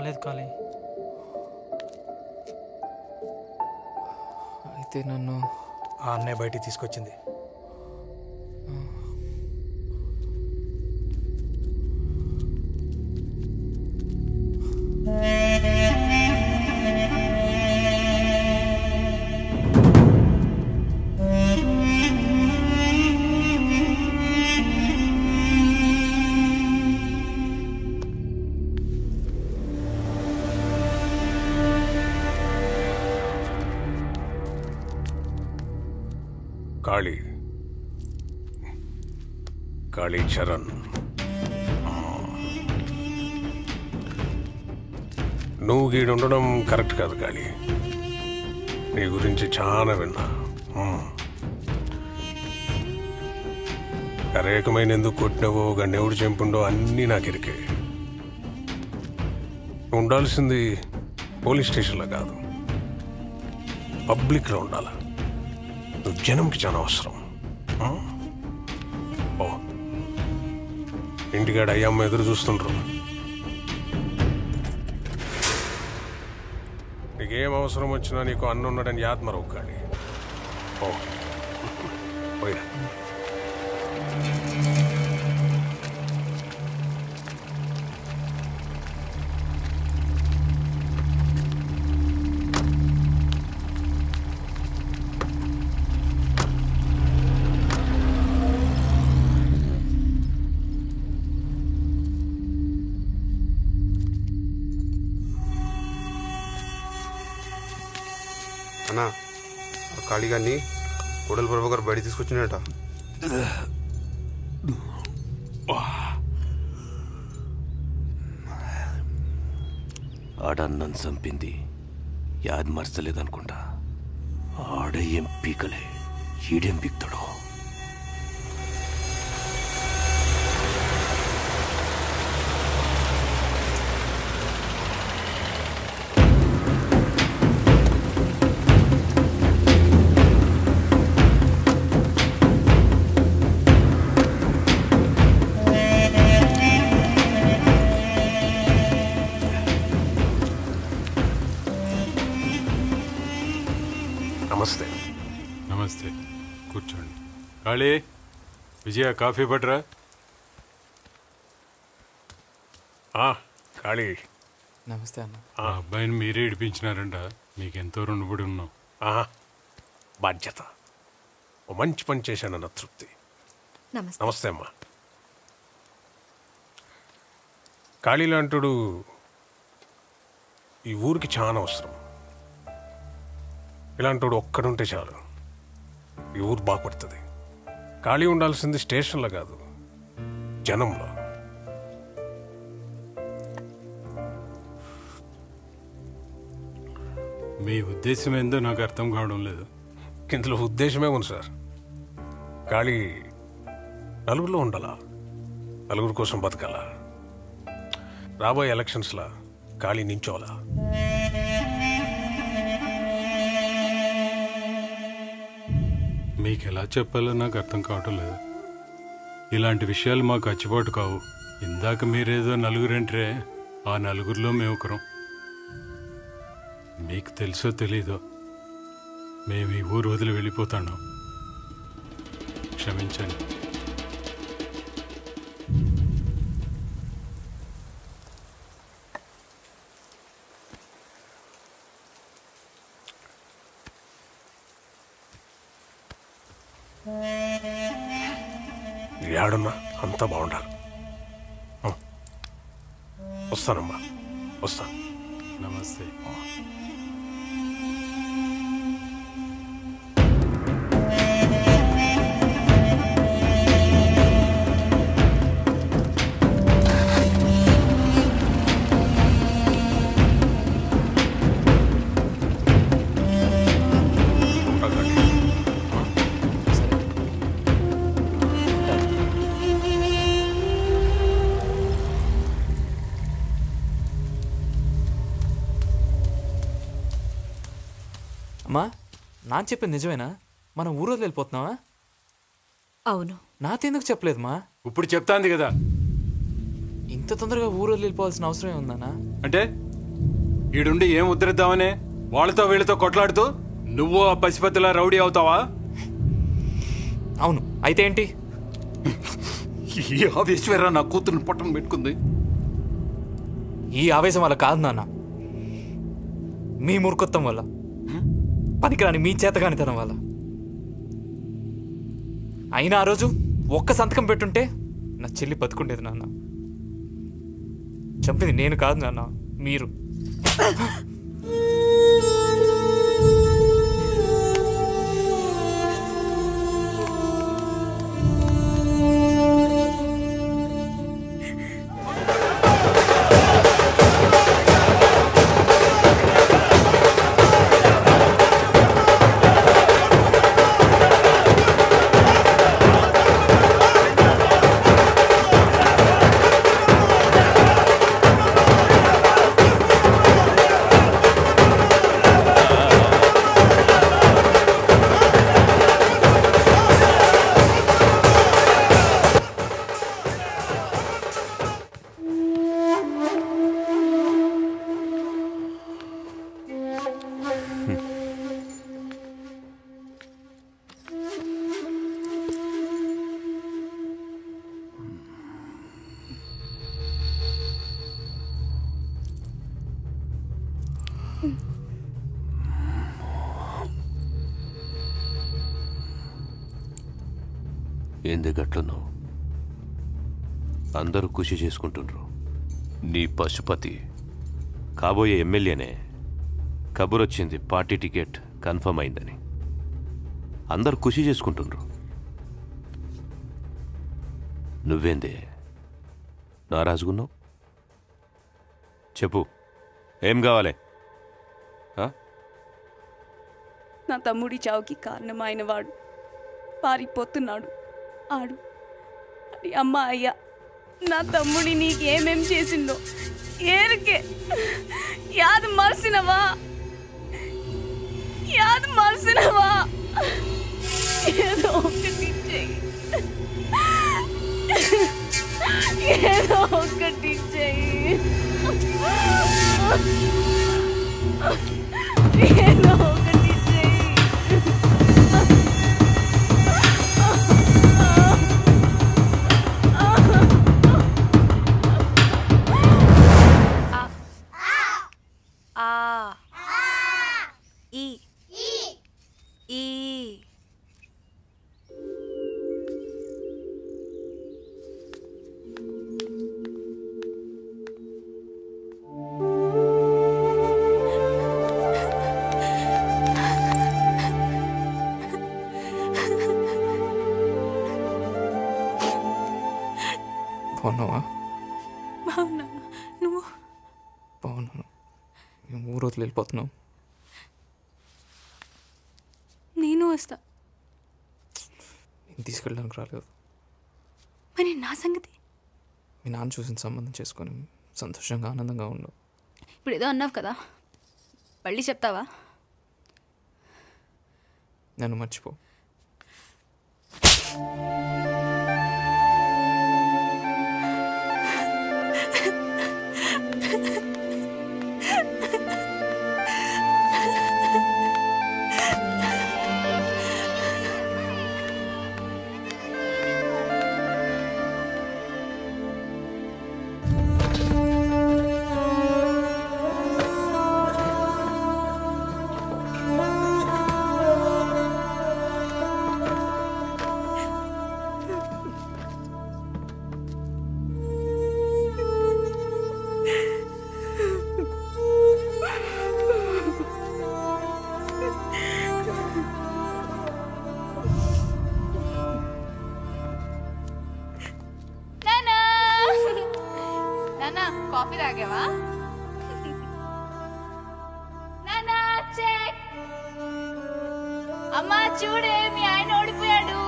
రాలేదు కాళీ అయితే నన్ను ఆ అన్నయ్య బయటికి తీసుకొచ్చింది కాళీ కాళీ చరణ్ నువ్వు గీడు ఉండడం కరెక్ట్ కాదు కాళీ నీ గురించి చాలా విన్నా మ్మ్. కరేకమైన ఎందుకు కొట్టినవో గన్నెవుడు చెంపుండో అన్నీ నాకు ఇరికే ఉండాల్సింది పోలీస్ స్టేషన్లో కాదు పబ్లిక్లో ఉండాలా నువ్వు జనంకి చాలా అవసరం ఆ? ఓ ఇంటికాడ అయ్యమ్మ ఎదురు చూస్తుండ్రు నీకేం అవసరం వచ్చినా నీకు అన్న ఉన్నాడని యాద్ మరొకటి ఓ పోయిరా అన్నా ఆ ఖాళీగాన్ని కోడల ప్రభు గారు బయట తీసుకొచ్చినట ఆడన్నం చంపింది యాద్ మర్చలేదనుకుంటా ఆడ ఏం పీకలే ఈడేం పీక్తాడో నమస్తే నమస్తే కూర్చోండి కాళీ విజయ కాఫీ పట్రా ఆ, కాళీ నమస్తే అన్న ఆ అబ్బాయిని మీరే ఇడిపించినారంట మీకెంతో రుణపడి ఉన్నాం ఆహా బాధ్యత ఓ మంచి పని చేశానన్న తృప్తి నమస్తే నమస్తే అమ్మా ఖాళీ లాంటుడు ఈ ఊరికి చాలా అవసరం ఇలాంటోడు ఒక్కడుంటే చాలు ఈ ఊరు బాగుపడుతుంది ఖాళీ ఉండాల్సింది స్టేషన్లో కాదు జనంలో మీ ఉద్దేశం ఏందో నాకు అర్థం కావడం లేదు ఇందులో ఉద్దేశమే ఉంది సార్ ఖాళీ నలుగురిలో ఉండాలా నలుగురు కోసం బతకాలా రాబోయే ఎలక్షన్స్లో ఖాళీ నించోవాలా మీకు ఎలా చెప్పాలో నాకు అర్థం కావటం లేదు ఇలాంటి విషయాలు మాకు అచ్చిబాటు కావు ఇందాక మీరేదో నలుగురంటే ఆ నలుగురిలో మేము ఒకరం మీకు తెలుసో తెలీదో మేము ఈ ఊరు వదిలి వెళ్ళిపోతాను క్షమించండి ఏడున్నా అంతా బాగుండాలి ఆ. వస్తానమ్మా వస్తాను నమస్తే అమ్మా నాన్న చెప్పింది నిజమేనా మనం ఊరు వదిలి వెళ్ళిపోతున్నావా అవును నాతో ఎందుకు చెప్పలేదమ్మా ఇప్పుడు చెప్తాంది కదా ఇంత తొందరగా ఊరు వదిలి వెళ్ళిపోవాల్సిన అవసరం ఉందన్నా అంటే ఈడుండి ఏం ఉద్ధరిద్దామనే వాళ్ళతో వీళ్ళతో కొట్లాడుతూ నువ్వు ఆ పసిపతిలా రౌడీ అవుతావా అవును అయితే ఏంటి ఈ ఆవేశ్వర నా కూతురుని పొట్టను పెట్టుకుంది ఈ ఆవేశం వల్ల కాదు నాన్న మీ మూర్ఖత్వం వల్ల పనికిరాని మీ చేతగానితనం వల్ల అయినా ఆ రోజు ఒక్క సంతకం పెట్టుంటే నా చెల్లి బతుకుండేది నాన్న చంపింది నేను కాదు నాన్న మీరు ఏంది గట్లున్నావు అందరూ కృషి చేసుకుంటుండ్రు నీ పశుపతి కాబోయే ఎమ్మెల్యేనే కబురొచ్చింది పార్టీ టికెట్ కన్ఫర్మ్ అయిందని అందరు కృషి చేసుకుంటుండ్రు నువ్వేందే నారాజుగున్నావు చెప్పు ఏం కావాలి ఆ? నా తమ్ముడి చావుకి కారణమైన వాడు పారిపోతున్నాడు ఆడు అది అమ్మ అయ్యా నా తమ్ముడి నీకేమేం చేసిందో ఏరికే యాद మర్సినవా యాद మర్సినవా ఏదో ఒకటి చెయ్యి ఏదో ఒకటి చెయ్యి ఏదో ఒకటి చెయ్యి ఆ ఈ ఈ బాగున్నావా బాగున్నా నువ్వు బాగున్నాను మేము ఊరు వదిలి వెళ్ళిపోతున్నాం నేను వస్తా నేను తీసుకెళ్ళడానికి రాలేదు మరి నా సంగతి మీ నాన్న చూసిన సంబంధం చేసుకొని సంతోషంగా ఆనందంగా ఉండవు ఇప్పుడు ఏదో అన్నావు కదా మళ్ళీ చెప్తావా నన్ను మర్చిపో నానా నానా కాఫీ తాగావా నానా చెక్ అమ్మా చూడే మీ ఆయన ఓడిపోయాడు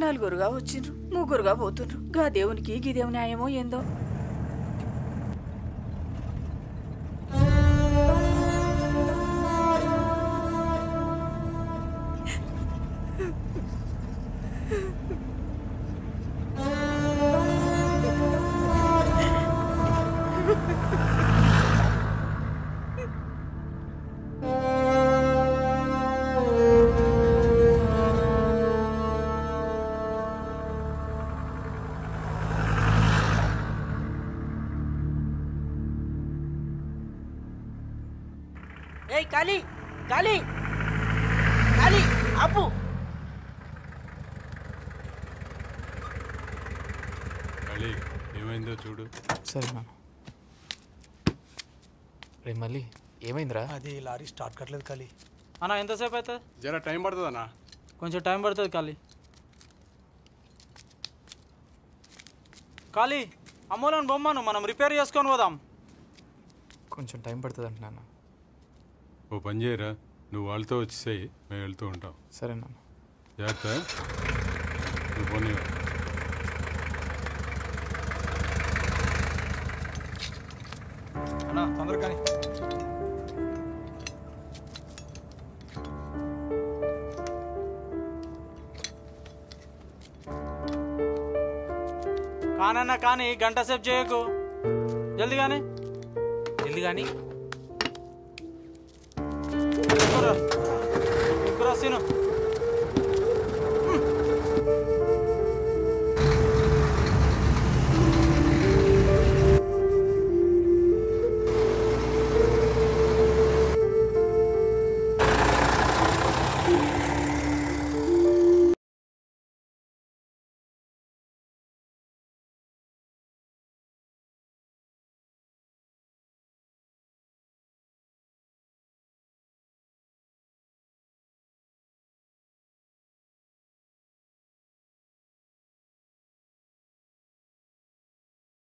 నలుగురుగా వచ్చిండ్రు ముగ్గురుగా పోతుండ్రు గా దేవునికి గిదేవు న్యాయమో ఏందో ఏయ్ కాళీ కాళీ కాళీ ఆపు కాళీ ఏమైందో చూడు సరే నాన్న రే మళ్ళీ ఏమైందిరా అది లారీ స్టార్ట్ కట్టలేదు ఖాళీ అన్న ఎంతసేపు అవుతుంది జర టైం పడుతుంది అన్న కొంచెం టైం పడుతుంది ఖాళీ ఖాళీ అమ్మోలను బొమ్మను మనం రిపేర్ చేసుకొని పోదాం కొంచెం టైం పడుతుంది అంటున్నాను ఓ పని చేయరా నువ్వు వాళ్ళతో వచ్చేసాయి మేము వెళ్తూ ఉంటాం సరే నాన్న జాగ్రత్త నువ్వు పోనీ అన్నా తొందరగా కానీ కానన్నా కానీ గంట సేపు చేయకు జల్దీ కానీ జల్దీ కానీ ఎక్కురా సీను